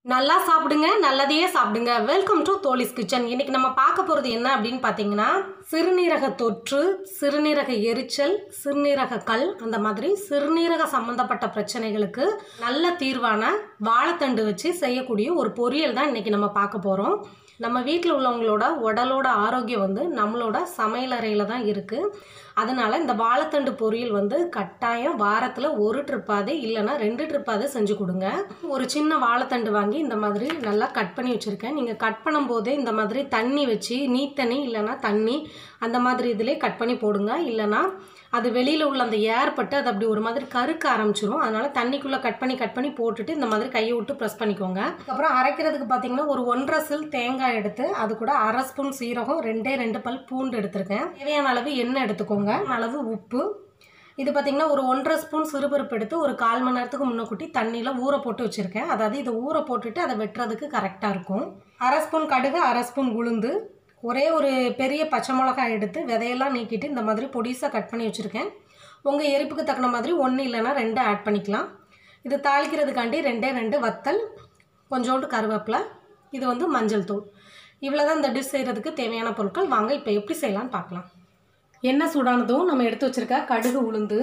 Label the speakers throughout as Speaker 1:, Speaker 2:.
Speaker 1: நல்லா சாப்பிடுங்க நல்லதையே சாப்பிடுங்க வெல்கம் டு தோலிஸ் கிச்சன் இன்னைக்கு நம்ம பார்க்க போகிறது என்ன அப்படின்னு பார்த்தீங்கன்னா சிறுநீரக தொற்று சிறுநீரக எரிச்சல் சிறுநீரக கல் அந்த மாதிரி சிறுநீரக சம்பந்தப்பட்ட பிரச்சனைகளுக்கு நல்ல தீர்வான வாழைத்தண்டு வச்சு செய்யக்கூடிய ஒரு பொரியல் தான் இன்னைக்கு நம்ம பார்க்க போகிறோம் நம்ம வீட்டில் உள்ளவங்களோட உடலோட ஆரோக்கியம் வந்து நம்மளோட சமையலறையில் தான் இருக்குது அதனால் இந்த வாழைத்தண்டு பொரியல் வந்து கட்டாயம் வாரத்தில் ஒரு ட்ரிப்பாவது இல்லைன்னா ரெண்டு ட்ரிப்பாவது செஞ்சு கொடுங்க ஒரு சின்ன வாழைத்தண்டு வாங்கி இந்த மாதிரி நல்லா கட் பண்ணி வச்சுருக்கேன் நீங்கள் கட் பண்ணும்போதே இந்த மாதிரி தண்ணி வச்சு நீத்தண்ணி இல்லைன்னா தண்ணி அந்த மாதிரி இதிலே கட் பண்ணி போடுங்க இல்லைன்னா அது வெளியில் உள்ள அந்த ஏர் பட்டு அது அப்படி ஒரு மாதிரி கருக்க ஆரம்பிச்சிரும் அதனால தண்ணிக்குள்ளே கட் பண்ணி கட் பண்ணி போட்டுட்டு இந்த மாதிரி கையை விட்டு ப்ரெஸ் பண்ணிக்கோங்க அப்புறம் அரைக்கிறதுக்கு பார்த்தீங்கன்னா ஒரு ஒன்றரை சில் தேங்காய் எடுத்து அது கூட அரை ஸ்பூன் சீரகம் ரெண்டே ரெண்டு பல் பூண்டு எடுத்திருக்கேன் தேவையான அளவு எண்ணெய் எடுத்துக்கோங்க அளவு உப்பு இது பார்த்திங்கன்னா ஒரு ஒன்றரை ஸ்பூன் சிறுபருப்பு எடுத்து ஒரு கால் மணி நேரத்துக்கு முன்னக்கூட்டி தண்ணியில் ஊற போட்டு வச்சுருக்கேன் அதாவது இதை ஊற போட்டுட்டு அதை வெட்டுறதுக்கு கரெக்டாக இருக்கும் அரை ஸ்பூன் கடுகு அரை ஸ்பூன் உளுந்து ஒரே ஒரு பெரிய பச்சை மிளகாய் எடுத்து விதையெல்லாம் நீக்கிட்டு இந்த மாதிரி பொடிசாக கட் பண்ணி வச்சுருக்கேன் உங்கள் எரிப்புக்கு தக்கன மாதிரி ஒன்று இல்லைன்னா ரெண்டு ஆட் பண்ணிக்கலாம் இது தாளிக்கிறதுக்காண்டி ரெண்டே ரெண்டு வத்தல் கொஞ்சோண்டு கருவேப்பிலை இது வந்து மஞ்சள் தூள் இவ்வளோ தான் இந்த டிஷ் செய்கிறதுக்கு தேவையான பொருட்கள் வாங்க இப்போ எப்படி செய்யலாம்னு பார்க்கலாம் எண்ணெய் சூடானதும் நம்ம எடுத்து வச்சுருக்க கடுகு உளுந்து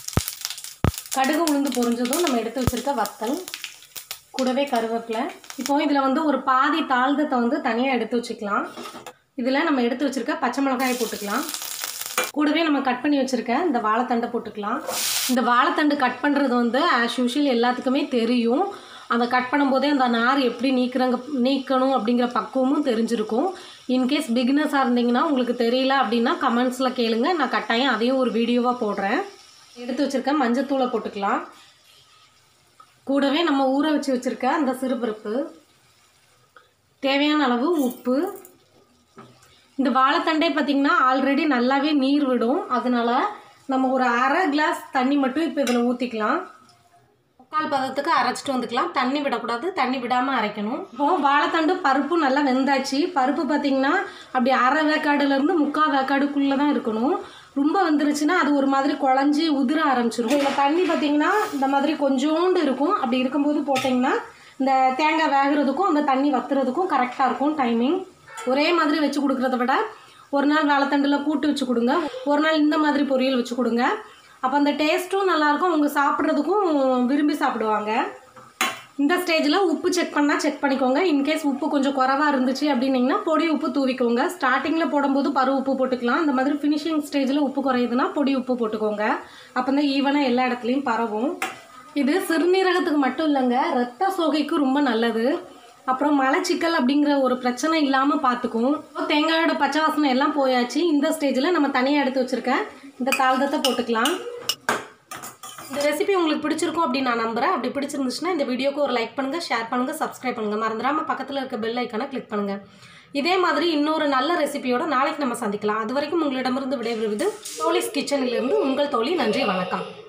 Speaker 1: கடுகு உளுந்து பொரிஞ்சதும் நம்ம எடுத்து வச்சுருக்க வத்தல் கூடவே கருவேப்பிலை இப்போ இதில் வந்து ஒரு பாதி தாழ்தத்தை வந்து தனியாக எடுத்து வச்சுக்கலாம் இதில் நம்ம எடுத்து வச்சுருக்க பச்சை மிளகாயை போட்டுக்கலாம் கூடவே நம்ம கட் பண்ணி வச்சுருக்க இந்த வாழைத்தண்டை போட்டுக்கலாம் இந்த வாழைத்தண்டு கட் பண்ணுறது வந்து ஆஸ் யூஷுவல் எல்லாத்துக்குமே தெரியும் அதை கட் பண்ணும்போதே அந்த நார் எப்படி நீக்கிறங்க நீக்கணும் அப்படிங்கிற பக்குவமும் தெரிஞ்சிருக்கும் இன்கேஸ் பிகினஸாக இருந்தீங்கன்னா உங்களுக்கு தெரியல அப்படின்னா கமெண்ட்ஸில் கேளுங்க நான் கட்டாயம் அதையும் ஒரு வீடியோவாக போடுறேன் எடுத்து வச்சுருக்க மஞ்சத்தூளை போட்டுக்கலாம் கூடவே நம்ம ஊற வச்சு வச்சுருக்க அந்த சிறுபருப்பு தேவையான அளவு உப்பு இந்த வாழைத்தண்டே பார்த்திங்கன்னா ஆல்ரெடி நல்லாவே நீர் விடும் அதனால நம்ம ஒரு அரை கிளாஸ் தண்ணி மட்டும் இப்போ இதில் ஊற்றிக்கலாம் முக்கால் பதத்துக்கு அரைச்சிட்டு வந்துக்கலாம் தண்ணி விடக்கூடாது தண்ணி விடாமல் அரைக்கணும் இப்போ வாழைத்தண்டு பருப்பு நல்லா வெந்தாச்சு பருப்பு பார்த்திங்கன்னா அப்படி அரை வேக்காடுலேருந்து முக்கால் வேக்காடுக்குள்ளே தான் இருக்கணும் ரொம்ப வந்துருச்சுன்னா அது ஒரு மாதிரி குழஞ்சி உதிர ஆரம்பிச்சிடும் இதில் தண்ணி பார்த்திங்கன்னா இந்த மாதிரி கொஞ்சோண்டு இருக்கும் அப்படி இருக்கும்போது போட்டிங்கன்னா இந்த தேங்காய் வேகிறதுக்கும் அந்த தண்ணி வத்துறதுக்கும் கரெக்டாக இருக்கும் டைமிங் ஒரே மாதிரி வச்சு கொடுக்குறத விட ஒரு நாள் வாழைத்தண்டில் கூட்டு வச்சு கொடுங்க ஒரு நாள் இந்த மாதிரி பொரியல் வச்சு கொடுங்க அப்போ அந்த டேஸ்ட்டும் நல்லாயிருக்கும் அவங்க சாப்பிட்றதுக்கும் விரும்பி சாப்பிடுவாங்க இந்த ஸ்டேஜில் உப்பு செக் பண்ணால் செக் பண்ணிக்கோங்க இன்கேஸ் உப்பு கொஞ்சம் குறவாக இருந்துச்சு அப்படின்னிங்கன்னா பொடி உப்பு தூவிக்கோங்க ஸ்டார்டிங்கில் போடும்போது பரு உப்பு போட்டுக்கலாம் அந்த மாதிரி ஃபினிஷிங் ஸ்டேஜில் உப்பு குறையுதுன்னா பொடி உப்பு போட்டுக்கோங்க அப்போ தான் ஈவனாக எல்லா இடத்துலையும் பரவும் இது சிறுநீரகத்துக்கு மட்டும் இல்லைங்க ரத்த சோகைக்கு ரொம்ப நல்லது அப்புறம் மலச்சிக்கல் அப்படிங்கிற ஒரு பிரச்சனை இல்லாமல் பார்த்துக்கும் தேங்காயோட பச்சை வாசனை எல்லாம் போயாச்சு இந்த ஸ்டேஜில் நம்ம தனியாக எடுத்து வச்சுருக்க இந்த தாழ்தத்தை போட்டுக்கலாம் இந்த ரெசிபி உங்களுக்கு பிடிச்சிருக்கும் அப்படின்னு நான் நம்புகிறேன் அப்படி பிடிச்சிருந்துச்சுன்னா இந்த வீடியோக்கு ஒரு லைக் பண்ணுங்கள் ஷேர் பண்ணுங்கள் சப்ஸ்கிரைப் பண்ணுங்கள் மறந்துடாமல் பக்கத்தில் இருக்க பெல் ஐக்கானை கிளிக் பண்ணுங்கள் இதே மாதிரி இன்னொரு நல்ல ரெசிபியோட நாளைக்கு நம்ம சந்திக்கலாம் அது வரைக்கும் உங்களிடமிருந்து விடைபெறுவது தோலிஸ் கிச்சனிலிருந்து உங்கள் தோழி நன்றி வணக்கம்